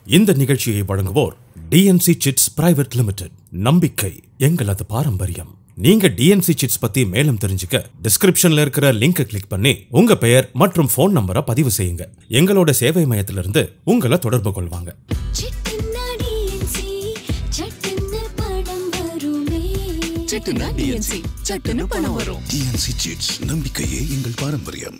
இந்த நிகழ்ச்சியை வழங்குவோர் டிஎன்சி சிட்ஸ் பிரைவேட் லிமிடெட் நம்பிக்கை எங்களது பாரம்பரியம் நீங்க டிஎன்சி சிட்ஸ் பத்தி மேலும் தெரிஞ்சுக்க டிஸ்கிரிப்ஷன்ல இருக்கிற லிங்கை கிளிக் பண்ணி உங்க பெயர் மற்றும் ஃபோன் நம்பரை பதிவு செய்யுங்க எங்களோட சேவை மையத்திலிருந்து உங்களை தொடர்பு கொள்வாங்க சிட்டுன்னா DNC, சட்டுன்னு படம் வருமே. சிட்டுனா டிஎன்சி சட்டுன்னு பணம் வரும் டிஎன்சி சிட்ஸ் நம்பிக்கையே எங்கள் பாரம்பரியம்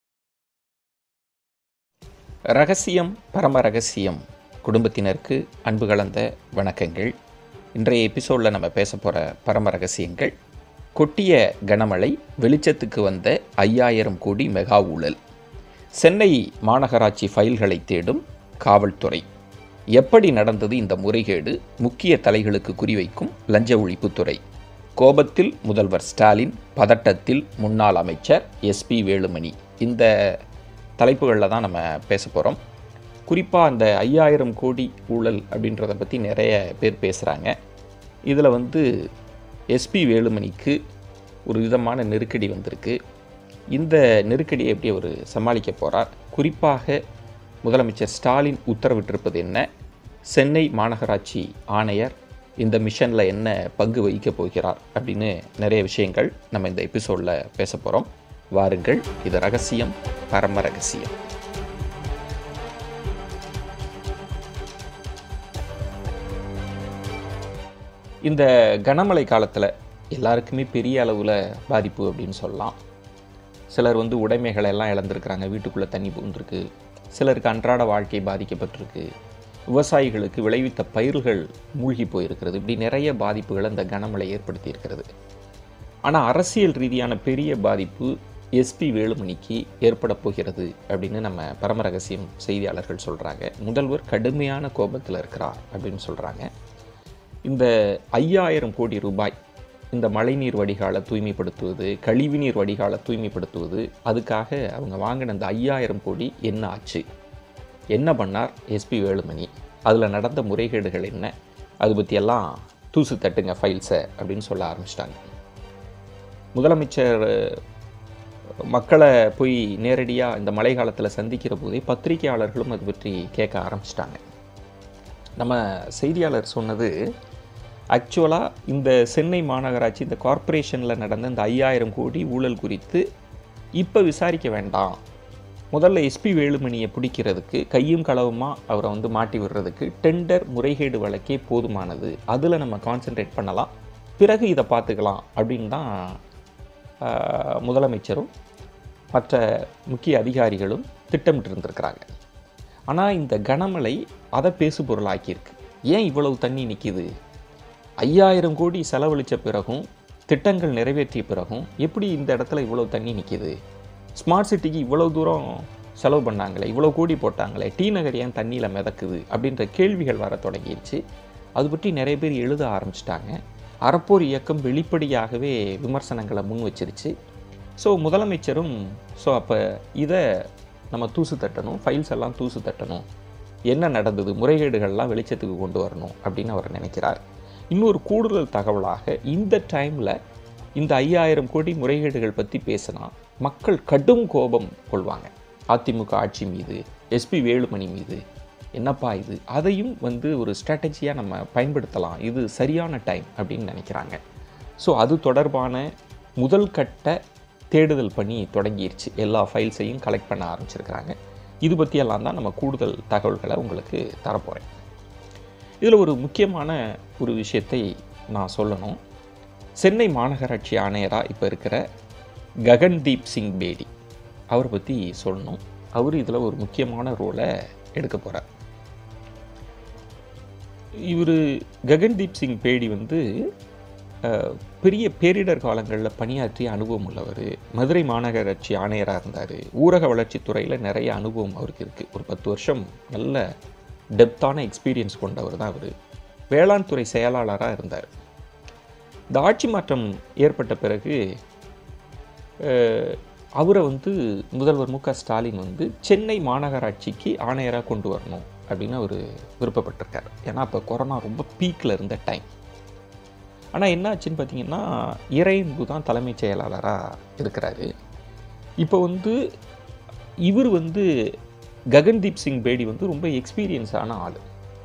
ரகசியம் பரம ரகசியம் குடும்பத்தினருக்கு அன்பு கலந்த வணக்கங்கள் இன்றைய எபிசோடில் நம்ம பேச போகிற பரம ரகசியங்கள் கொட்டிய கனமழை வெளிச்சத்துக்கு வந்த ஐயாயிரம் கோடி மெகா ஊழல் சென்னை மாநகராட்சி ஃபைல்களை தேடும் காவல்துறை எப்படி நடந்தது இந்த முறைகேடு முக்கிய தலைகளுக்கு குறிவைக்கும் லஞ்ச ஒழிப்புத்துறை கோபத்தில் முதல்வர் ஸ்டாலின் பதட்டத்தில் முன்னாள் அமைச்சர் எஸ்பி வேலுமணி இந்த தலைப்புகளில் தான் நம்ம பேச போகிறோம் குறிப்பாக அந்த ஐயாயிரம் கோடி ஊழல் அப்படின்றத பற்றி நிறைய பேர் பேசுகிறாங்க இதில் வந்து எஸ்பி வேலுமணிக்கு ஒரு விதமான நெருக்கடி வந்திருக்கு இந்த நெருக்கடியை எப்படி அவர் சமாளிக்க போகிறார் குறிப்பாக முதலமைச்சர் ஸ்டாலின் உத்தரவிட்டிருப்பது என்ன சென்னை மாநகராட்சி ஆணையர் இந்த மிஷனில் என்ன பங்கு வகிக்கப் போகிறார் அப்படின்னு நிறைய விஷயங்கள் நம்ம இந்த எபிசோடில் பேச போகிறோம் வாருங்கள் இது ரகசியம் பரம ரகசியம் இந்த கனமழை காலத்தில் எல்லாருக்குமே பெரிய அளவில் பாதிப்பு அப்படின்னு சொல்லலாம் சிலர் வந்து உடைமைகளை எல்லாம் இழந்திருக்கிறாங்க வீட்டுக்குள்ளே தண்ணி புகுந்திருக்கு சிலருக்கு அன்றாட வாழ்க்கை பாதிக்கப்பட்டிருக்கு விவசாயிகளுக்கு விளைவித்த பயிர்கள் மூழ்கி போயிருக்கிறது இப்படி நிறைய பாதிப்புகளை இந்த கனமழை ஏற்படுத்தி இருக்கிறது ஆனால் அரசியல் ரீதியான பெரிய பாதிப்பு எஸ்பி வேலுமணிக்கு ஏற்பட போகிறது அப்படின்னு நம்ம பரமரகசியம் செய்தியாளர்கள் சொல்கிறாங்க முதல்வர் கடுமையான கோபத்தில் இருக்கிறார் அப்படின்னு சொல்கிறாங்க இந்த ஐயாயிரம் கோடி ரூபாய் இந்த மழைநீர் வடிகாலை தூய்மைப்படுத்துவது கழிவுநீர் வடிகாலை தூய்மைப்படுத்துவது அதுக்காக அவங்க வாங்கின அந்த ஐயாயிரம் கோடி என்ன ஆச்சு என்ன பண்ணார் எஸ்பி வேலுமணி அதில் நடந்த முறைகேடுகள் என்ன அது பற்றியெல்லாம் தூசு தட்டுங்க ஃபைல்ஸை அப்படின்னு சொல்ல ஆரம்பிச்சிட்டாங்க முதலமைச்சர் மக்களை போய் நேரடியாக இந்த மழை காலத்தில் சந்திக்கிற போதே பத்திரிகையாளர்களும் அது பற்றி கேட்க ஆரம்பிச்சிட்டாங்க நம்ம செய்தியாளர் சொன்னது ஆக்சுவலாக இந்த சென்னை மாநகராட்சி இந்த கார்ப்பரேஷனில் நடந்த இந்த ஐயாயிரம் கோடி ஊழல் குறித்து இப்போ விசாரிக்க வேண்டாம் முதல்ல எஸ்பி வேலுமணியை பிடிக்கிறதுக்கு கையும் களவுமாக அவரை வந்து மாட்டி விடுறதுக்கு டெண்டர் முறைகேடு வழக்கே போதுமானது அதில் நம்ம கான்சென்ட்ரேட் பண்ணலாம் பிறகு இதை பார்த்துக்கலாம் அப்படின்னு தான் ஆஹ், முதலமைச்சரும் மற்ற முக்கிய அதிகாரிகளும் திட்டமிட்டு இருந்திருக்கிறாங்க ஆனால் இந்த கனமழை அதை பேசு பொருளாக்கியிருக்கு ஏன் இவ்வளவு தண்ணி நிற்கிது ஐயாயிரம் கோடி செலவழித்த பிறகும் திட்டங்கள் நிறைவேற்றிய பிறகும் எப்படி இந்த இடத்துல இவ்வளவு தண்ணி நிற்கிது ஸ்மார்ட் சிட்டிக்கு இவ்வளவு தூரம் செலவு பண்ணாங்களே இவ்வளோ கோடி போட்டாங்களே டி நகர் ஏன் தண்ணியில் மிதக்குது அப்படின்ற கேள்விகள் வர தொடங்கிருச்சு அது பற்றி நிறைய பேர் எழுத ஆரம்பிச்சிட்டாங்க அறப்போர் இயக்கம் வெளிப்படையாகவே விமர்சனங்களை முன் வச்சிருச்சு ஸோ முதலமைச்சரும் ஸோ அப்போ இதை நம்ம தூசு தட்டணும் ஃபைல்ஸ் எல்லாம் தூசு தட்டணும் என்ன நடந்தது முறைகேடுகள்லாம் வெளிச்சத்துக்கு கொண்டு வரணும் அப்படின்னு அவர் நினைக்கிறார் இன்னொரு கூடுதல் தகவலாக இந்த டைமில் இந்த ஐயாயிரம் கோடி முறைகேடுகள் பற்றி பேசினா மக்கள் கடும் கோபம் கொள்வாங்க அதிமுக ஆட்சி மீது எஸ்பி வேலுமணி மீது என்னப்பா இது அதையும் வந்து ஒரு ஸ்ட்ராட்டஜியாக நம்ம பயன்படுத்தலாம் இது சரியான டைம் அப்படின்னு நினைக்கிறாங்க ஸோ அது தொடர்பான முதல் கட்ட தேடுதல் பணி தொடங்கிருச்சு எல்லா ஃபைல்ஸையும் கலெக்ட் பண்ண ஆரம்பிச்சிருக்கிறாங்க இது பற்றியெல்லாம் தான் நம்ம கூடுதல் தகவல்களை உங்களுக்கு தரப்போகிறேன் இதில் ஒரு முக்கியமான ஒரு விஷயத்தை நான் சொல்லணும் சென்னை மாநகராட்சி ஆணையராக இப்போ இருக்கிற ககன்தீப் சிங் பேடி அவரை பற்றி சொல்லணும் அவர் இதில் ஒரு முக்கியமான ரோலை எடுக்க போகிறார் இவர் ககன்தீப் சிங் பேடி வந்து அஹ், பெரிய பேரிடர் காலங்களில் பணியாற்றிய அனுபவம் உள்ளவர் மதுரை மாநகராட்சி ஆணையராக இருந்தார் ஊரக வளர்ச்சித் துறையில் நிறைய அனுபவம் அவருக்கு இருக்குது ஒரு பத்து வருஷம் நல்ல டெப்த்தான எக்ஸ்பீரியன்ஸ் கொண்டவர் தான் அவர் வேளாண் துறை செயலாளராக இருந்தார் இந்த ஆட்சி மாற்றம் ஏற்பட்ட பிறகு அஹ், அவரை வந்து முதல்வர் மு க ஸ்டாலின் வந்து சென்னை மாநகராட்சிக்கு ஆணையராக கொண்டு வரணும் அப்படின்னு அவர் விருப்பப்பட்டிருக்கார் ஏன்னா அப்போ கொரோனா ரொம்ப பீக்கில் இருந்த டைம் ஆனால் என்ன ஆச்சுன்னு பார்த்தீங்கன்னா இறையன்பு தான் தலைமைச் செயலாளராக இருக்கிறாரு இப்போ வந்து இவர் வந்து ககன்தீப் சிங் பேடி வந்து ரொம்ப எக்ஸ்பீரியன்ஸான ஆள்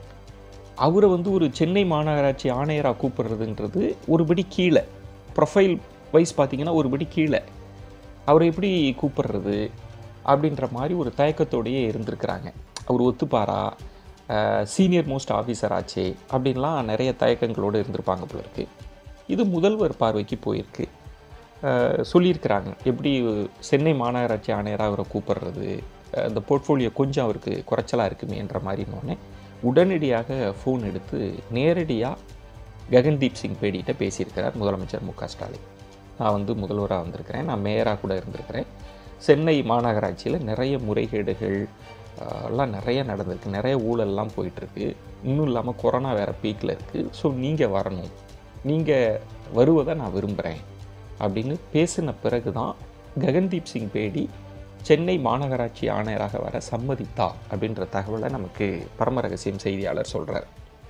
அவரை வந்து ஒரு சென்னை மாநகராட்சி ஆணையராக கூப்பிடுறதுன்றது ஒருபடி கீழே ப்ரொஃபைல் வைஸ் பார்த்தீங்கன்னா ஒருபடி கீழே அவரை எப்படி கூப்பிடுறது அப்படின்ற மாதிரி ஒரு தயக்கத்தோடையே இருந்திருக்கிறாங்க அவர் ஒத்துப்பாரா சீனியர் மோஸ்ட் ஆஃபீஸர் ஆச்சே அப்படின்லாம் நிறைய தயக்கங்களோடு இருந்திருப்பாங்க போல இருக்கு இது முதல்வர் பார்வைக்கு போயிருக்கு அஹ், சொல்லியிருக்கிறாங்க எப்படி சென்னை மாநகராட்சி ஆணையராக அவரை கூப்பிடுறது அஹ், இந்த போர்ட்ஃபோலியோ கொஞ்சம் அவருக்கு குறைச்சலாக இருக்குமேன்ற மாதிரினோடனே உடனடியாக ஃபோன் எடுத்து நேரடியாக ககன்தீப் சிங் பேடிகிட்ட பேசியிருக்கிறார் முதலமைச்சர் மு க ஸ்டாலின் நான் வந்து முதல்வராக வந்திருக்கிறேன் நான் மேயராக கூட இருந்திருக்கிறேன் சென்னை மாநகராட்சியில் நிறைய முறைகேடுகள் ஆஹ், எல்லாம் நிறைய நடந்திருக்கு நிறைய ஊழல்லாம் போயிட்டுருக்கு இன்னும் இல்லாமல் கொரோனா வேறு பீக்கில் இருக்குது ஸோ நீங்கள் வரணும் நீங்கள் வருவதை நான் விரும்புகிறேன் அப்படின்னு பேசின பிறகு தான் ககன்தீப் சிங் பேடி சென்னை மாநகராட்சி ஆணையராக வர சம்மதித்தா அப்படின்ற தகவலை நமக்கு பரம ரகசியம் செய்தியாளர் சொல்கிறார்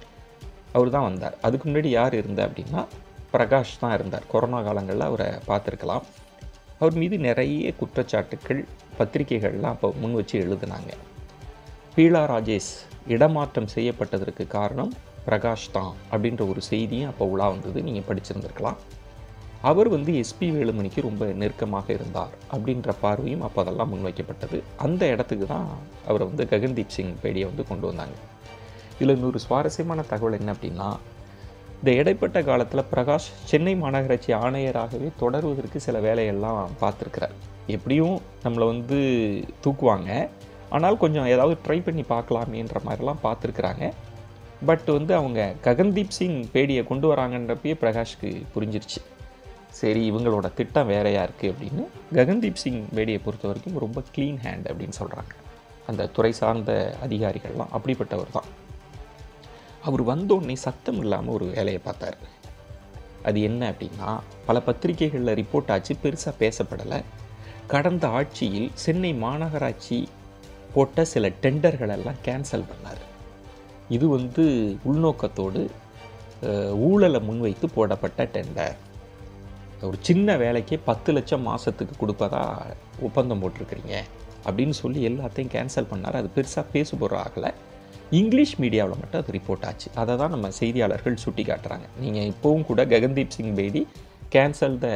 அவர் தான் வந்தார் அதுக்கு முன்னாடி யார் இருந்தா அப்படின்னா பிரகாஷ் தான் இருந்தார் கொரோனா காலங்களில் அவரை பார்த்துருக்கலாம் அவர் மீது நிறைய குற்றச்சாட்டுக்கள் பத்திரிகைகள்லாம் அப்போ முன் வச்சு எழுதுனாங்க பீலா ராஜேஷ் இடமாற்றம் செய்யப்பட்டதற்கு காரணம் பிரகாஷ் தான் அப்படின்ற ஒரு செய்தியும் அப்போ உலா வந்தது நீங்கள் படிச்சிருந்திருக்கலாம் அவர் வந்து எஸ்பி வேலுமணிக்கு ரொம்ப நெருக்கமாக இருந்தார் அப்படின்ற பார்வையும் அப்போ அதெல்லாம் முன்வைக்கப்பட்டது அந்த இடத்துக்கு தான் அவரை வந்து ககன்தீப் சிங் பேடியை வந்து கொண்டு வந்தாங்க இதில் இன்னொரு சுவாரஸ்யமான தகவல் என்ன அப்படின்னா இந்த இடைப்பட்ட காலத்தில் பிரகாஷ் சென்னை மாநகராட்சி ஆணையராகவே தொடர்வதற்கு சில வேலையெல்லாம் பார்த்துருக்கிறார் எப்படியும் நம்மளை வந்து தூக்குவாங்க ஆனால் கொஞ்சம் ஏதாவது ட்ரை பண்ணி பார்க்கலாமேன்ற மாதிரிலாம் பார்த்துருக்குறாங்க பட் வந்து அவங்க ககன்தீப் சிங் பேடியை கொண்டு வராங்கன்றப்பயே பிரகாஷ்க்கு புரிஞ்சிருச்சு சரி இவங்களோட திட்டம் வேறையா இருக்குது அப்படின்னு ககன்தீப் சிங் பேடியை பொறுத்த வரைக்கும் ரொம்ப க்ளீன் ஹேண்ட் அப்படின்னு சொல்கிறாங்க அந்த துறை சார்ந்த அதிகாரிகள்லாம் அப்படிப்பட்டவர் தான் அவர் வந்தோடனே சத்தம் இல்லாமல் ஒரு வேலையை பார்த்தார் அது என்ன அப்படின்னா பல பத்திரிகைகளில் ரிப்போர்ட் ஆச்சு பெருசாக பேசப்படலை கடந்த ஆட்சியில் சென்னை மாநகராட்சி போட்ட சில டெண்டர்கள் எல்லாம் கேன்சல் பண்ணார் இது வந்து உள்நோக்கத்தோடு அஹ், ஊழலை முன்வைத்து போடப்பட்ட டெண்டர் ஒரு சின்ன வேலைக்கே பத்து லட்சம் மாதத்துக்கு கொடுப்பதா ஒப்பந்தம் போட்டிருக்கிறீங்க அப்படின்னு சொல்லி எல்லாத்தையும் கேன்சல் பண்ணார் அது பெருசாக பேசுபொருள் ஆகலை இங்கிலீஷ் மீடியாவில் மட்டும் அது ரிப்போர்ட் ஆச்சு அதை தான் நம்ம செய்தியாளர்கள் சுட்டி காட்டுறாங்க நீங்கள் இப்போவும் கூட ககன்தீப் சிங் பேடி கேன்சல் த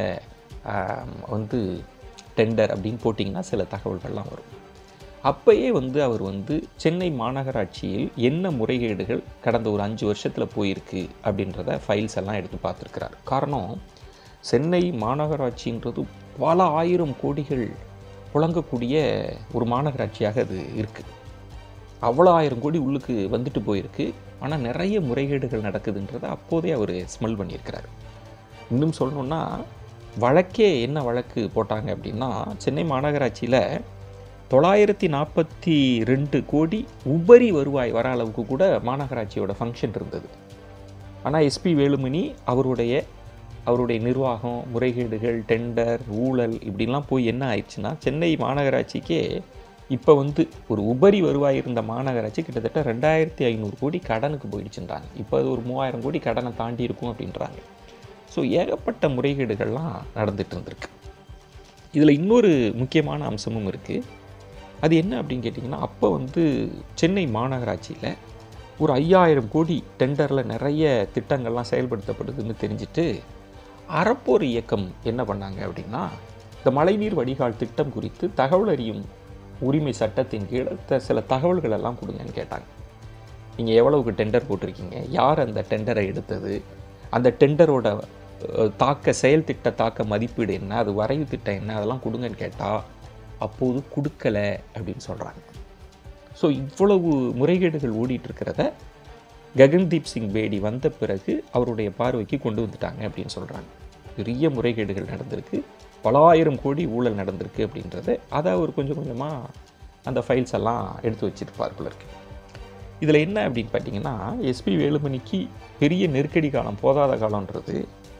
வந்து டெண்டர் அப்படின்னு போட்டிங்கன்னா சில தகவல்கள்லாம் வரும் அப்பயே வந்து அவர் வந்து சென்னை மாநகராட்சியில் என்ன முறைகேடுகள் கடந்த ஒரு அஞ்சு வருஷத்தில் போயிருக்கு அப்படின்றத ஃபைல்ஸ் எல்லாம் எடுத்து பார்த்துருக்கிறார் காரணம் சென்னை மாநகராட்சின்றது பல ஆயிரம் கோடிகள் புழங்கக்கூடிய ஒரு மாநகராட்சியாக அது இருக்குது அவ்வளோ ஆயிரம் கோடி உள்ளுக்கு வந்துட்டு போயிருக்கு ஆனால் நிறைய முறைகேடுகள் நடக்குதுன்றதை அப்போதே அவர் ஸ்மெல் பண்ணியிருக்கிறார் இன்னும் சொல்லணுன்னா வழக்கே என்ன வழக்கு போட்டாங்க அப்படின்னா சென்னை மாநகராட்சியில் தொள்ளாயிரத்தி நாற்பத்தி ரெண்டு கோடி உபரி வருவாய் வர அளவுக்கு கூட மாநகராட்சியோட ஃபங்க்ஷன் இருந்தது ஆனால் எஸ்பி வேலுமணி அவருடைய அவருடைய நிர்வாகம் முறைகேடுகள் டெண்டர் ஊழல் இப்படிலாம் போய் என்ன ஆயிடுச்சுன்னா சென்னை மாநகராட்சிக்கே இப்போ வந்து ஒரு உபரி வருவாய் இருந்த மாநகராட்சி கிட்டத்தட்ட ரெண்டாயிரத்தி ஐநூறு கோடி கடனுக்கு போயிடுச்சுன்றாங்க இப்போ அது ஒரு மூவாயிரம் கோடி கடனை தாண்டி இருக்கும் அப்படின்றாங்க ஸோ ஏகப்பட்ட முறைகேடுகள்லாம் நடந்துட்டு இருந்திருக்கு இதில் இன்னொரு முக்கியமான அம்சமும் இருக்குது அது என்ன அப்படின்னு கேட்டிங்கன்னா அப்போ வந்து சென்னை மாநகராட்சியில் ஒரு ஐயாயிரம் கோடி டெண்டரில் நிறைய திட்டங்கள்லாம் செயல்படுத்தப்படுதுன்னு தெரிஞ்சுட்டு அறப்போர் இயக்கம் என்ன பண்ணாங்க அப்படின்னா இந்த மழைநீர் வடிகால் திட்டம் குறித்து தகவல் அறியும் உரிமை சட்டத்தின் கீழ் த- சில தகவல்கள் எல்லாம் கொடுங்கன்னு கேட்டாங்க நீங்கள் எவ்வளவுக்கு டெண்டர் போட்டிருக்கீங்க யார் அந்த டெண்டரை எடுத்தது அந்த டெண்டரோட அஹ், தாக்க செயல் திட்ட தாக்க மதிப்பீடு என்ன அது வரைவு திட்டம் என்ன அதெல்லாம் கொடுங்கன்னு கேட்டால் அப்போது கொடுக்கல அப்படின்னு சொல்கிறாங்க ஸோ இவ்வளவு முறைகேடுகள் ஓடிட்டு இருக்கிறத ககன்தீப் சிங் பேடி வந்த பிறகு அவருடைய பார்வைக்கு கொண்டு வந்துட்டாங்க அப்படின்னு சொல்கிறாங்க பெரிய முறைகேடுகள் நடந்திருக்கு பல ஆயிரம் கோடி ஊழல் நடந்திருக்கு அப்படின்றத அதை அவர் கொஞ்சம் கொஞ்சமாக அந்த ஃபைல்ஸ் எல்லாம் எடுத்து வச்சிருப்பார் போல இருக்கு இதில் என்ன அப்படின்னு பார்த்தீங்கன்னா எஸ்பி வேலுமணிக்கு பெரிய நெருக்கடி காலம் போதாத காலம்ன்றது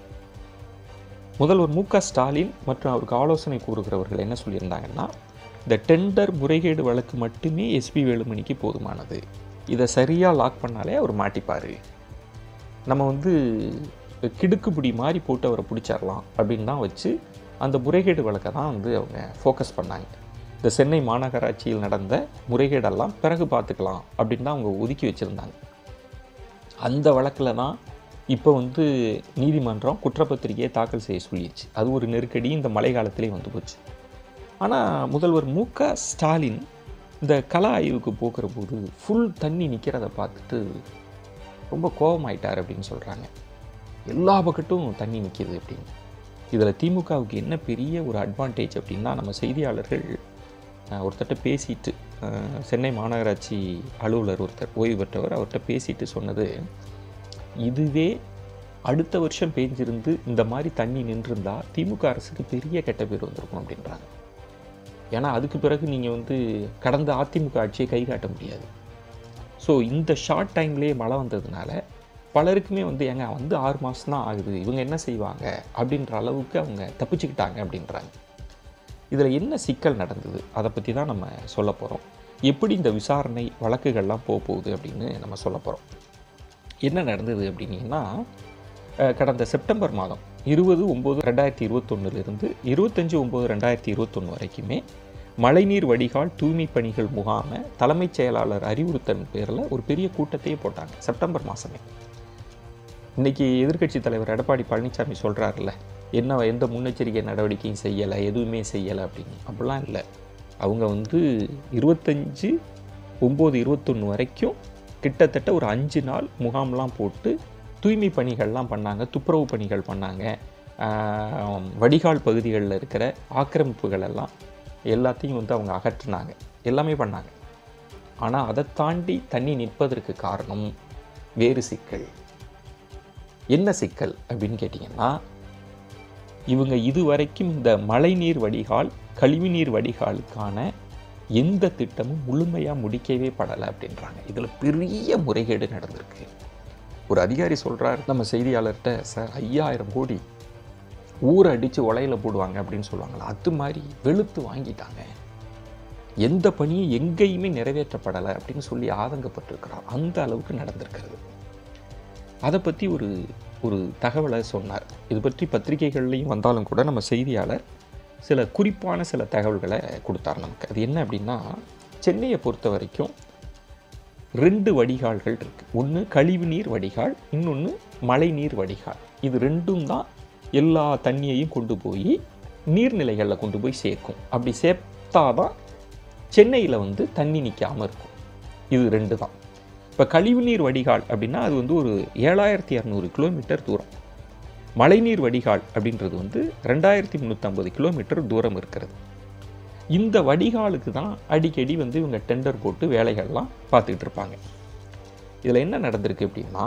முதல்வர் மு க ஸ்டாலின் மற்றும் அவருக்கு ஆலோசனை கூறுகிறவர்கள் என்ன சொல்லியிருந்தாங்கன்னா இந்த டெண்டர் முறைகேடு வழக்கு மட்டுமே எஸ்பி வேலுமணிக்கு போதுமானது இதை சரியாக லாக் பண்ணாலே அவர் மாட்டிப்பார் நம்ம வந்து கிடுக்குப்பிடி மாதிரி போட்டு அவரை பிடிச்சிடலாம் அப்படின்னு தான் வச்சு அந்த முறைகேடு வழக்கை தான் வந்து அவங்க ஃபோக்கஸ் பண்ணாங்க இந்த சென்னை மாநகராட்சியில் நடந்த முறைகேடெல்லாம் பிறகு பார்த்துக்கலாம் அப்படின்னு தான் அவங்க ஒதுக்கி வச்சுருந்தாங்க அந்த வழக்கில் தான் இப்போ வந்து நீதிமன்றம் குற்றப்பத்திரிகையை தாக்கல் செய்ய சொல்லிடுச்சு அது ஒரு நெருக்கடி இந்த மழை காலத்திலே வந்து போச்சு ஆனால் முதல்வர் மு க ஸ்டாலின் இந்த கல ஆய்வுக்கு போகிற போது ஃபுல் தண்ணி நிற்கிறத பார்த்துட்டு ரொம்ப கோபமாயிட்டார் அப்படின்னு சொல்கிறாங்க எல்லா பக்கட்டும் தண்ணி நிற்கிது அப்படின்னு இதில் திமுகவுக்கு என்ன பெரிய ஒரு அட்வான்டேஜ் அப்படின்னா நம்ம செய்தியாளர்கள் அஹ், ஒருத்தர்கிட்ட பேசிட்டு அஹ், சென்னை மாநகராட்சி அலுவலர் ஒருத்தர் ஓய்வு பெற்றவர் அவர்கிட்ட பேசிட்டு சொன்னது இதுவே அடுத்த வருஷம் பேஞ்சிருந்து இந்த மாதிரி தண்ணி நின்றிருந்தா திமுக அரசுக்கு பெரிய கெட்ட பேர் வந்திருக்கும் அப்படின்றாங்க ஏன்னா அதுக்கு பிறகு நீங்கள் வந்து கடந்த அதிமுக ஆட்சியை கை காட்ட முடியாது ஸோ இந்த ஷார்ட் டைம்லேயே மழை வந்ததுனால பலருக்குமே வந்து ஏங்க வந்து ஆறு மாதம் தான் ஆகுது இவங்க என்ன செய்வாங்க அப்படின்ற அளவுக்கு அவங்க தப்பிச்சுக்கிட்டாங்க அப்படின்றாங்க இதில் என்ன சிக்கல் நடந்தது அதை பற்றி தான் நம்ம சொல்ல போகிறோம் எப்படி இந்த விசாரணை வழக்குகள்லாம் போக போகுது அப்படின்னு நம்ம சொல்ல போகிறோம் என்ன நடந்தது அப்படின்னீங்கன்னா அஹ், கடந்த செப்டம்பர் மாதம் இருபது ஒம்பது ரெண்டாயிரத்தி இருபத்தொன்னுலேருந்து இருபத்தஞ்சி ஒம்பது ரெண்டாயிரத்தி இருபத்தொன்று வரைக்குமே மழைநீர் வடிகால் தூய்மை பணிகள் முகாமை தலைமைச் செயலாளர் அறிவுறுத்தல் பேரில் ஒரு பெரிய கூட்டத்தையே போட்டாங்க செப்டம்பர் மாதமே இன்னைக்கு எதிர்க்கட்சி தலைவர் எடப்பாடி பழனிசாமி சொல்கிறாருல்ல என்ன எந்த முன்னெச்சரிக்கை நடவடிக்கையும் செய்யலை எதுவுமே செய்யலை அப்படின்னு அப்படிலாம் இல்லை அவங்க வந்து இருபத்தஞ்சு ஒம்பது இருபத்தொன்று வரைக்கும் கிட்டத்தட்ட ஒரு அஞ்சு நாள் முகாம்லாம் போட்டு தூய்மை பணிகள்லாம் பண்ணாங்க துப்புரவு பணிகள் பண்ணாங்க ஆஹ், வடிகால் பகுதிகளில் இருக்கிற ஆக்கிரமிப்புகள் எல்லாம் எல்லாத்தையும் வந்து அவங்க அகற்றினாங்க எல்லாமே பண்ணாங்க ஆனால் அதை தாண்டி தண்ணி நிற்பதற்கு காரணம் வேறு சிக்கல் என்ன சிக்கல் அப்படின்னு கேட்டிங்கன்னா இவங்க இதுவரைக்கும் இந்த மழைநீர் வடிகால் கழிவுநீர் வடிகாலுக்கான எந்த திட்டமும் முழுமையாக முடிக்கவே படலை அப்படின்றாங்க இதில் பெரிய முறைகேடு நடந்திருக்கு ஒரு அதிகாரி சொல்கிறார் நம்ம செய்தியாளர்கிட்ட சார் ஐயாயிரம் கோடி ஊரை அடித்து உலையில போடுவாங்க அப்படின்னு சொல்லுவாங்களா அது மாதிரி வெளுத்து வாங்கிட்டாங்க எந்த பணியும் எங்கேயுமே நிறைவேற்றப்படலை அப்படின்னு சொல்லி ஆதங்கப்பட்டிருக்கிறார் அந்த அளவுக்கு நடந்திருக்கிறது அதை பற்றி ஒரு ஒரு தகவலை சொன்னார் இது பற்றி பத்திரிகைகள்லையும் வந்தாலும் கூட நம்ம செய்தியாளர் சில குறிப்பான சில தகவல்களை கொடுத்தார் நமக்கு அது என்ன அப்படின்னா சென்னையை பொறுத்த வரைக்கும் ரெண்டு வடிகால்கள் இருக்குது ஒன்று கழிவுநீர் வடிகால் இன்னொன்று மழைநீர் வடிகால் இது ரெண்டும் தான் எல்லா தண்ணியையும் கொண்டு போய் நீர்நிலைகளில் கொண்டு போய் சேர்க்கும் அப்படி சேர்த்தாதான் சென்னையில் வந்து தண்ணி நிற்காமல் இருக்கும் இது ரெண்டு தான் இப்போ கழிவுநீர் வடிகால் அப்படின்னா அது வந்து ஒரு ஏழாயிரத்தி இரநூறு கிலோமீட்டர் தூரம் மழைநீர் வடிகால் அப்படின்றது வந்து ரெண்டாயிரத்தி முந்நூற்றம்பது கிலோமீட்டர் தூரம் இருக்கிறது இந்த வடிகாலுக்கு தான் அடிக்கடி வந்து இவங்க டெண்டர் போட்டு வேலைகள்லாம் பார்த்துக்கிட்டு இருப்பாங்க இதில் என்ன நடந்திருக்கு அப்படின்னா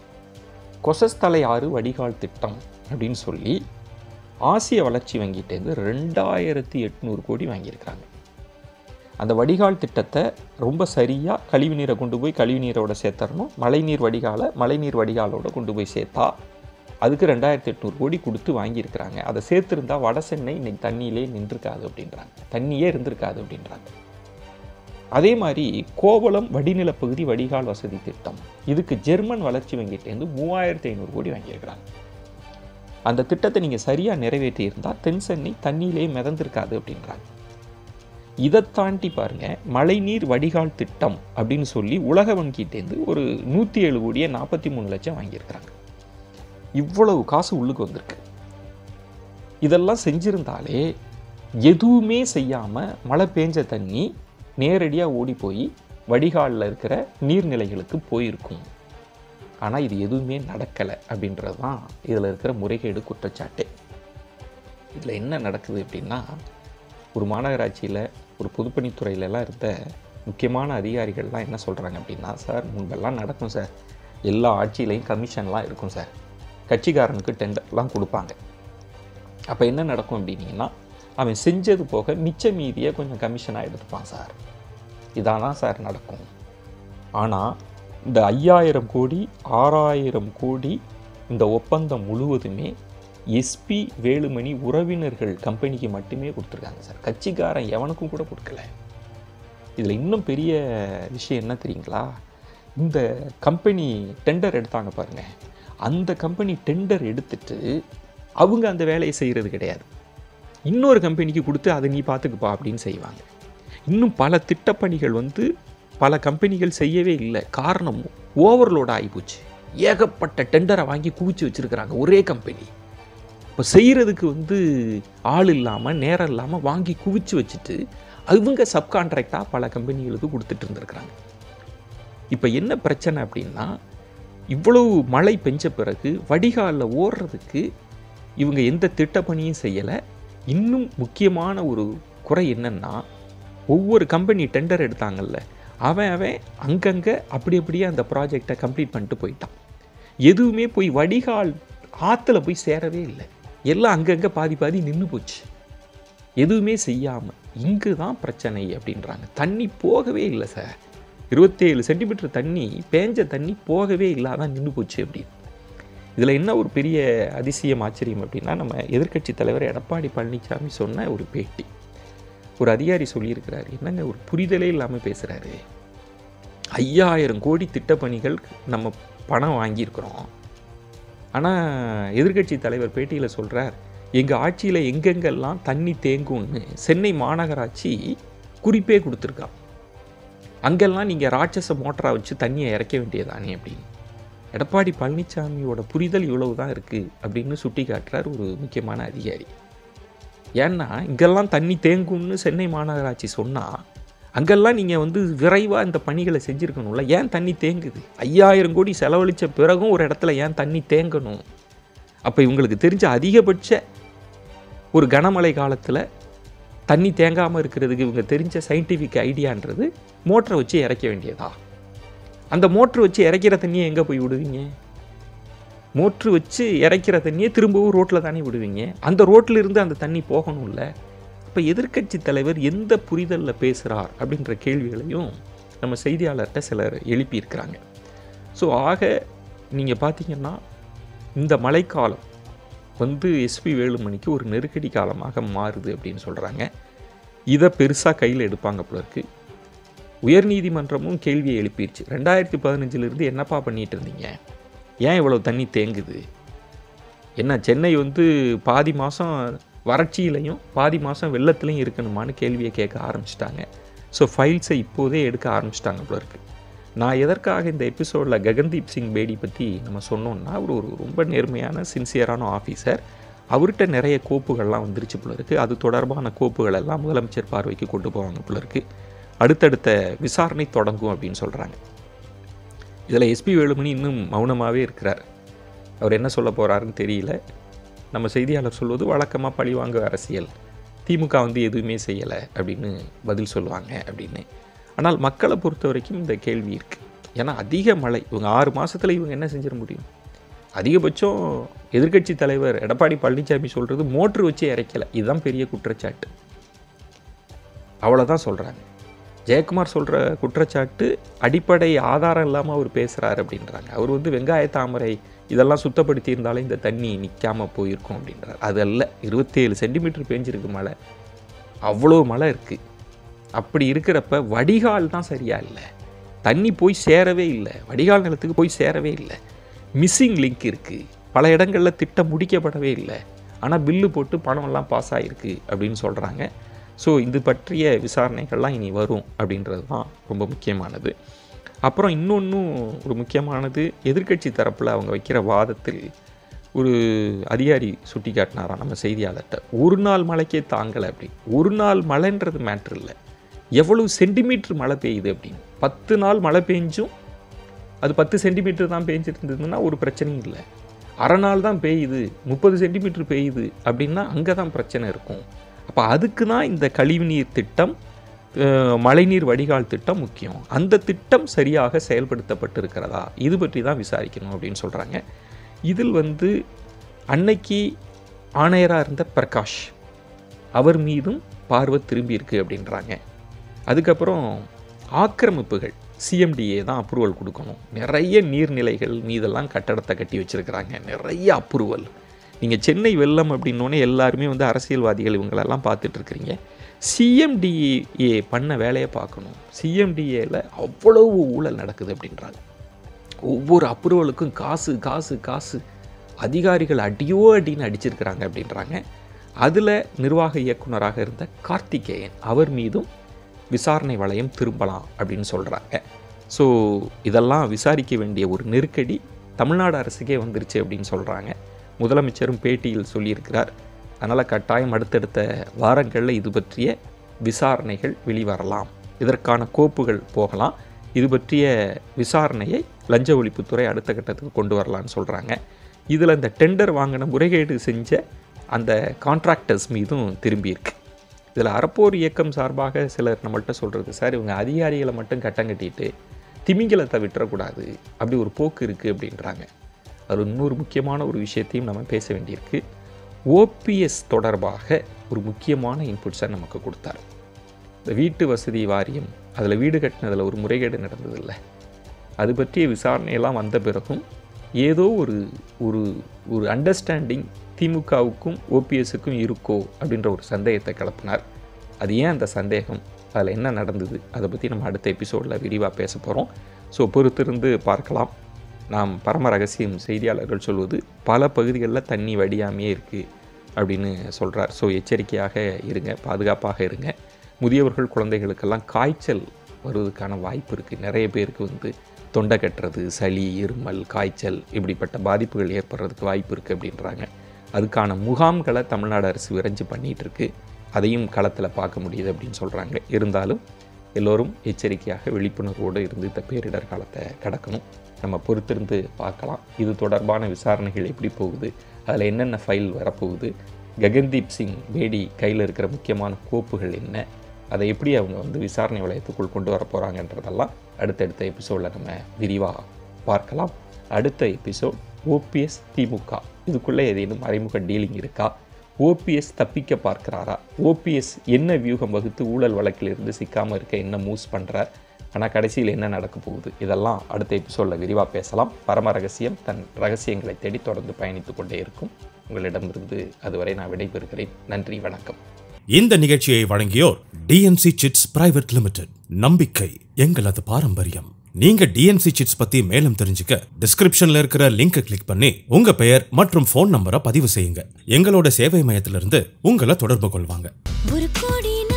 கொசஸ்தலை ஆறு வடிகால் திட்டம் அப்படின்னு சொல்லி ஆசிய வளர்ச்சி வங்கிட்டேருந்து ரெண்டாயிரத்தி எட்நூறு கோடி வாங்கியிருக்கிறாங்க அந்த வடிகால் திட்டத்தை ரொம்ப சரியாக கழிவுநீரை கொண்டு போய் கழிவுநீரோட சேர்த்தரணும் மழைநீர் வடிகாலை மழைநீர் வடிகாலோட கொண்டு போய் சேர்த்தா அதுக்கு ரெண்டாயிரத்தி எட்நூறு கோடி கொடுத்து வாங்கியிருக்கிறாங்க அதை சேர்த்துருந்தா வட சென்னை இன்னைக்கு தண்ணியிலே நின்றுருக்காது அப்படின்றாங்க தண்ணியே இருந்திருக்காது அப்படின்றாங்க அதே மாதிரி கோவளம் வடிநிலப் பகுதி வடிகால் வசதி திட்டம் இதுக்கு ஜெர்மன் வளர்ச்சி வங்கிட்டேருந்து மூவாயிரத்தி ஐநூறு கோடி வாங்கியிருக்கிறாங்க அந்த திட்டத்தை நீங்கள் சரியாக நிறைவேற்றி இருந்தால் தென் சென்னை தண்ணியிலே மிதந்திருக்காது அப்படின்றாங்க இதை தாண்டி பாருங்க மழைநீர் வடிகால் திட்டம் அப்படின்னு சொல்லி உலக வங்கிட்டேருந்து ஒரு நூற்றி ஏழு கோடியே நாற்பத்தி மூணு லட்சம் வாங்கியிருக்கிறாங்க இவ்வளவு காசு உள்ளுக்கு வந்திருக்கு இதெல்லாம் செஞ்சிருந்தாலே எதுவுமே செய்யாமல் மழை பேஞ்ச தண்ணி நேரடியாக ஓடி போய் வடிகாலில் இருக்கிற நீர்நிலைகளுக்கு போயிருக்கும் ஆனால் இது எதுவுமே நடக்கலை அப்படின்றது தான் இதில் இருக்கிற முறைகேடு குற்றச்சாட்டு இதில் என்ன நடக்குது அப்படின்னா ஒரு மாநகராட்சியில் ஒரு பொதுப்பணித்துறையிலலாம் இருந்த முக்கியமான அதிகாரிகள்லாம் என்ன சொல்கிறாங்க அப்படின்னா சார் முன்பெல்லாம் நடக்கும் சார் எல்லா ஆட்சியிலையும் கமிஷன்லாம் இருக்கும் சார் கட்சிக்காரனுக்கு டெண்டர்லாம் கொடுப்பாங்க அப்போ என்ன நடக்கும் அப்படின்னீங்கன்னா அவன் செஞ்சது போக மிச்ச மீதியை கொஞ்சம் கமிஷனாக எடுத்துப்பான் சார் இதான் தான் சார் நடக்கும் ஆனால் இந்த ஐயாயிரம் கோடி ஆறாயிரம் கோடி இந்த ஒப்பந்தம் முழுவதுமே எஸ்பி வேலுமணி உறவினர்கள் கம்பெனிக்கு மட்டுமே கொடுத்துருக்காங்க சார் கட்சிக்காரன் எவனுக்கும் கூட கொடுக்கல இதில் இன்னும் பெரிய விஷயம் என்ன தெரியுங்களா இந்த கம்பெனி டெண்டர் எடுத்தாங்க பாருங்க அந்த கம்பெனி டெண்டர் எடுத்துட்டு அவங்க அந்த வேலையை செய்கிறது கிடையாது இன்னொரு கம்பெனிக்கு கொடுத்து அதை நீ பார்த்துக்குப்பா அப்படின்னு செய்வாங்க இன்னும் பல திட்டப்பணிகள் வந்து பல கம்பெனிகள் செய்யவே இல்லை காரணம் ஓவர்லோட் ஆகிப்போச்சு ஏகப்பட்ட டெண்டரை வாங்கி குவிச்சு வச்சுருக்கிறாங்க ஒரே கம்பெனி இப்போ செய்கிறதுக்கு வந்து ஆள் இல்லாமல் நேரம் இல்லாமல் வாங்கி குவிச்சு வச்சுட்டு அவங்க சப்கான்ட்ராக்டாக பல கம்பெனிகளுக்கு கொடுத்துட்டு இருந்திருக்கிறாங்க இப்போ என்ன பிரச்சனை அப்படின்னா இவ்வளவு மழை பெஞ்ச பிறகு வடிகாலில் ஓடுறதுக்கு இவங்க எந்த திட்டப்பணியும் செய்யலை இன்னும் முக்கியமான ஒரு குறை என்னன்னா ஒவ்வொரு கம்பெனி டெண்டர் எடுத்தாங்கல்ல அவன் அவன் அங்கங்கே அப்படி அப்படியே அந்த ப்ராஜெக்டை கம்ப்ளீட் பண்ணிட்டு போயிட்டான் எதுவுமே போய் வடிகால் ஆற்றுல போய் சேரவே இல்லை எல்லாம் அங்கங்கே பாதி பாதி நின்று போச்சு எதுவுமே செய்யாமல் இங்கு தான் பிரச்சனை அப்படின்றாங்க தண்ணி போகவே இல்லை சார் இருபத்தேழு சென்டிமீட்டர் தண்ணி பேஞ்ச தண்ணி போகவே இல்லாதான் நின்று போச்சு அப்படின்னு இதில் என்ன ஒரு பெரிய அதிசயம் ஆச்சரியம் அப்படின்னா நம்ம எதிர்க்கட்சி தலைவர் எடப்பாடி பழனிசாமி சொன்ன ஒரு பேட்டி ஒரு அதிகாரி சொல்லியிருக்கிறாரு என்னங்க ஒரு புரிதலே இல்லாமல் பேசுகிறாரு ஐயாயிரம் கோடி திட்டப்பணிகள் நம்ம பணம் வாங்கியிருக்கிறோம் ஆனால் எதிர்க்கட்சி தலைவர் பேட்டியில் சொல்கிறார் எங்கள் ஆட்சியில் எங்கெங்கெல்லாம் தண்ணி தேங்கும்னு சென்னை மாநகராட்சி குறிப்பே கொடுத்துருக்கான் அங்கெல்லாம் நீங்கள் ராட்சச மோட்டரா வச்சு தண்ணியை இறக்க வேண்டியதானே அப்படின்னு எடப்பாடி பழனிசாமியோட புரிதல் இவ்வளவு தான் இருக்குது அப்படின்னு சுட்டி காட்டுறார் ஒரு முக்கியமான அதிகாரி ஏன்னா இங்கெல்லாம் தண்ணி தேங்கும்னு சென்னை மாநகராட்சி சொன்னால் அங்கெல்லாம் நீங்கள் வந்து விரைவாக இந்த பணிகளை செஞ்சுருக்கணும்ல ஏன் தண்ணி தேங்குது ஐயாயிரம் கோடி செலவழித்த பிறகும் ஒரு இடத்துல ஏன் தண்ணி தேங்கணும் அப்போ இவங்களுக்கு தெரிஞ்ச அதிகபட்ச ஒரு கனமழை காலத்தில் தண்ணி தேங்காமல் இருக்கிறதுக்கு இவங்க தெரிஞ்ச சயின்டிஃபிக் ஐடியான்றது மோட்டரை வச்சு இறக்க வேண்டியதா அந்த மோட்ரு வச்சு இறக்கிற தண்ணியை எங்கே போய் விடுவீங்க மோட்ரு வச்சு இறக்கிற தண்ணியை திரும்பவும் ரோட்டில் தானே விடுவீங்க அந்த ரோட்டில் இருந்து அந்த தண்ணி போகணும்ல இப்போ எதிர்க்கட்சி தலைவர் எந்த புரிதலில் பேசுகிறார் அப்படின்ற கேள்விகளையும் நம்ம செய்தியாளர்கிட்ட சிலர் எழுப்பியிருக்கிறாங்க ஸோ ஆக நீங்கள் பார்த்தீங்கன்னா இந்த மழைக்காலம் வந்து எஸ்பி வேலுமணிக்கு ஒரு நெருக்கடி காலமாக மாறுது அப்படின்னு சொல்கிறாங்க இதை பெருசாக கையில் எடுப்பாங்க போல இருக்கு உயர்நீதிமன்றமும் கேள்வியை எழுப்பிடுச்சு ரெண்டாயிரத்தி பதினஞ்சிலிருந்து என்னப்பா பண்ணிட்டு இருந்தீங்க ஏன் இவ்வளோ தண்ணி தேங்குது என்ன சென்னை வந்து பாதி மாதம் வறட்சியிலையும் பாதி மாதம் வெள்ளத்துலையும் இருக்கணுமான்னு கேள்வியை கேட்க ஆரம்பிச்சிட்டாங்க ஸோ ஃபைல்ஸை இப்போதே எடுக்க ஆரம்பிச்சிட்டாங்க போல இருக்கு நான் எதற்காக இந்த எபிசோடில் ககன்தீப் சிங் பேடி பற்றி நம்ம சொன்னோம்னா அவர் ஒரு ரொம்ப நேர்மையான சின்சியரான ஆஃபீஸர் அவர்கிட்ட நிறைய கோப்புகள்லாம் வந்துருச்சு போல இருக்கு அது தொடர்பான கோப்புகள் எல்லாம் முதலமைச்சர் பார்வைக்கு கொண்டு போவாங்க போல இருக்கு அடுத்தடுத்த விசாரணை தொடங்கும் அப்படின்னு சொல்கிறாங்க இதில் எஸ்பி வேலுமணி இன்னும் மௌனமாகவே இருக்கிறார் அவர் என்ன சொல்ல போகிறாருன்னு தெரியல நம்ம செய்தியாளர் சொல்வது வழக்கமாக பழிவாங்க அரசியல் திமுக வந்து எதுவுமே செய்யலை அப்படின்னு பதில் சொல்லுவாங்க அப்படின்னு ஆனால் மக்களை பொறுத்த வரைக்கும் இந்த கேள்வி இருக்குது ஏன்னா அதிக மழை இவங்க ஆறு மாதத்தில் இவங்க என்ன செஞ்சிட முடியும் அதிகபட்சம் எதிர்க்கட்சி தலைவர் எடப்பாடி பழனிசாமி சொல்கிறது மோட்ரு வச்சு இறைக்கலை இதுதான் பெரிய குற்றச்சாட்டு அவ்வளோதான் சொல்கிறாங்க ஜெயக்குமார் சொல்கிற குற்றச்சாட்டு அடிப்படை ஆதாரம் இல்லாமல் அவர் பேசுகிறாரு அப்படின்றாங்க அவர் வந்து வெங்காய தாமரை இதெல்லாம் சுத்தப்படுத்தி இருந்தாலே இந்த தண்ணி நிற்காம போயிருக்கும் அப்படின்றார் அது அல்ல இருபத்தேழு சென்டிமீட்டர் பேஞ்சிருக்கு மழை அவ்வளோ மழை இருக்குது அப்படி இருக்கிறப்ப வடிகால் தான் சரியா இல்லை தண்ணி போய் சேரவே இல்லை வடிகால் நிலத்துக்கு போய் சேரவே இல்லை மிஸ்ஸிங் லிங்க் இருக்குது பல இடங்களில் திட்டம் முடிக்கப்படவே இல்லை ஆனால் பில்லு போட்டு பணமெல்லாம் பாஸ் ஆகிருக்கு அப்படின்னு சொல்கிறாங்க ஸோ இது பற்றிய விசாரணைகள்லாம் இனி வரும் அப்படின்றது தான் ரொம்ப முக்கியமானது அப்புறம் இன்னொன்றும் ஒரு முக்கியமானது எதிர்க்கட்சி தரப்பில் அவங்க வைக்கிற வாதத்தில் ஒரு அதிகாரி சுட்டி காட்டினாராம் நம்ம செய்தியாளர்கிட்ட ஒரு நாள் மழைக்கே தாங்கலை அப்படி ஒரு நாள் மழைன்றது மேட்ரு இல்லை எவ்வளவு சென்டிமீட்டர் மழை பெய்யுது அப்படின்னு பத்து நாள் மழை பெஞ்சும் அது பத்து சென்டிமீட்டர் தான் பெஞ்சிருந்ததுன்னா ஒரு பிரச்சனையும் இல்லை அரை நாள் தான் பெய்யுது முப்பது சென்டிமீட்டர் பெய்யுது அப்படின்னா அங்கே தான் பிரச்சனை இருக்கும் அப்போ அதுக்கு தான் இந்த கழிவுநீர் திட்டம் அஹ், மழைநீர் வடிகால் திட்டம் முக்கியம் அந்த திட்டம் சரியாக செயல்படுத்தப்பட்டிருக்கிறதா இது பற்றி தான் விசாரிக்கணும் அப்படின்னு சொல்கிறாங்க இதில் வந்து அன்னைக்கு ஆணையராக இருந்த பிரகாஷ் அவர் மீதும் பார்வை திரும்பி இருக்கு அப்படின்றாங்க அதுக்கப்புறம் ஆக்கிரமிப்புகள் சிஎம்டிஏ தான் அப்ரூவல் கொடுக்கணும் நிறைய நீர்நிலைகள் மீதெல்லாம் கட்டடத்தை கட்டி வச்சிருக்கிறாங்க நிறைய அப்ரூவல் நீங்கள் சென்னை வெள்ளம் அப்படின்னோடனே எல்லாருமே வந்து அரசியல்வாதிகள் இவங்களெல்லாம் பார்த்துட்டு இருக்கிறீங்க சிஎம்டிஏ பண்ண வேலையை பார்க்கணும் சிஎம்டிஏல அவ்வளவு ஊழல் நடக்குது அப்படின்றாங்க ஒவ்வொரு அப்ரூவலுக்கும் காசு காசு காசு அதிகாரிகள் அடியோ அடின்னு அடிச்சிருக்கிறாங்க அப்படின்றாங்க அதில் நிர்வாக இயக்குனராக இருந்த கார்த்திகேயன் அவர் மீதும் விசாரணை வளையம் திரும்பலாம் அப்படின்னு சொல்கிறாங்க ஸோ இதெல்லாம் விசாரிக்க வேண்டிய ஒரு நெருக்கடி தமிழ்நாடு அரசுக்கே வந்துருச்சு அப்படின்னு சொல்கிறாங்க முதலமைச்சரும் பேட்டியில் சொல்லியிருக்கிறார் அதனால் கட்டாயம் அடுத்தடுத்த வாரங்களில் இது பற்றிய விசாரணைகள் வெளிவரலாம் இதற்கான கோப்புகள் போகலாம் இது பற்றிய விசாரணையை லஞ்ச ஒழிப்புத்துறை அடுத்த கட்டத்துக்கு கொண்டு வரலான்னு சொல்கிறாங்க இதில் இந்த டெண்டர் வாங்கின முறைகேடு செஞ்ச அந்த கான்ட்ராக்டர்ஸ் மீதும் திரும்பியிருக்கு இதில் அறப்போர் இயக்கம் சார்பாக சிலர் நம்மள்ட்ட சொல்கிறது சார் இவங்க அதிகாரிகளை மட்டும் கட்டம் கட்டிட்டு திமிங்கலத்தை விட்டுறக்கூடாது அப்படி ஒரு போக்கு இருக்குது அப்படின்றாங்க அது இன்னொரு முக்கியமான ஒரு விஷயத்தையும் நம்ம பேச வேண்டியிருக்கு ஓபிஎஸ் தொடர்பாக ஒரு முக்கியமான இன்புட்ஸை நமக்கு கொடுத்தார் இந்த வீட்டு வசதி வாரியம் அதில் வீடு கட்டினதில் ஒரு முறைகேடு நடந்ததில்லை அது பற்றிய விசாரணையெல்லாம் வந்த பிறகும் ஏதோ ஒரு ஒரு ஒரு அண்டர்ஸ்டாண்டிங் திமுகவுக்கும் ஓபிஎஸ்ஸுக்கும் இருக்கோ அப்படின்ற ஒரு சந்தேகத்தை கிளப்பினார் அது ஏன் அந்த சந்தேகம் அதில் என்ன நடந்தது அதை பற்றி நம்ம அடுத்த எபிசோடில் விரிவாக பேச போகிறோம் ஸோ பொறுத்திருந்து பார்க்கலாம் நாம் பரம ரகசியம் செய்தியாளர்கள் சொல்வது பல பகுதிகளில் தண்ணி வடியாமையே இருக்குது அப்படின்னு சொல்கிறார் ஸோ எச்சரிக்கையாக இருங்க பாதுகாப்பாக இருங்க முதியவர்கள் குழந்தைகளுக்கெல்லாம் காய்ச்சல் வருவதற்கான வாய்ப்பு இருக்குது நிறைய பேருக்கு வந்து தொண்டை கட்டுறது சளி இருமல் காய்ச்சல் இப்படிப்பட்ட பாதிப்புகள் ஏற்படுறதுக்கு வாய்ப்பு இருக்குது அப்படின்றாங்க அதுக்கான முகாம்களை தமிழ்நாடு அரசு விரைஞ்சு பண்ணிகிட்டு இருக்கு அதையும் களத்தில் பார்க்க முடியுது அப்படின்னு சொல்கிறாங்க இருந்தாலும் எல்லோரும் எச்சரிக்கையாக விழிப்புணர்வோடு இருந்து இந்த பேரிடர் காலத்தை கடக்கணும் நம்ம பொறுத்திருந்து பார்க்கலாம் இது தொடர்பான விசாரணைகள் எப்படி போகுது அதில் என்னென்ன ஃபைல் வரப்போகுது ககன்தீப் சிங் பேடி கையில் இருக்கிற முக்கியமான கோப்புகள் என்ன அதை எப்படி அவங்க வந்து விசாரணை வளையத்துக்குள் கொண்டு வர போகிறாங்கன்றதெல்லாம் அடுத்தடுத்த எபிசோடில் நம்ம விரிவாக பார்க்கலாம் அடுத்த எபிசோட் ஓபிஎஸ் திமுக இதுக்குள்ளே ஏதேனும் மறைமுக டீலிங் இருக்கா ஓபிஎஸ் தப்பிக்க பார்க்குறாரா ஓபிஎஸ் என்ன வியூகம் வகுத்து ஊழல் வழக்கில் இருந்து சிக்காமல் இருக்க என்ன மூவ்ஸ் பண்ணுறார் ஆனால் கடைசியில் என்ன நடக்க போகுது இதெல்லாம் அடுத்த எபிசோடில் விரிவாக பேசலாம் பரம ரகசியம் தன் ரகசியங்களை தேடி தொடர்ந்து பயணித்து கொண்டே இருக்கும் உங்களிடமிருந்து அதுவரை நான் விடைபெறுகிறேன் நன்றி வணக்கம் இந்த நிகழ்ச்சியை வழங்கியோர் டிஎன்சி சிட்ஸ் பிரைவேட் லிமிடெட் நம்பிக்கை எங்களது பாரம்பரியம் நீங்க டிஎன்சி சிட்ஸ் பத்தி மேலும் தெரிஞ்சுக்க டிஸ்கிரிப்ஷன்ல இருக்கிற லிங்கை கிளிக் பண்ணி உங்க பெயர் மற்றும் ஃபோன் நம்பரை பதிவு செய்யுங்க எங்களோட சேவை மையத்திலிருந்து உங்களை தொடர்பு கொள்வாங்க ஒரு கோடி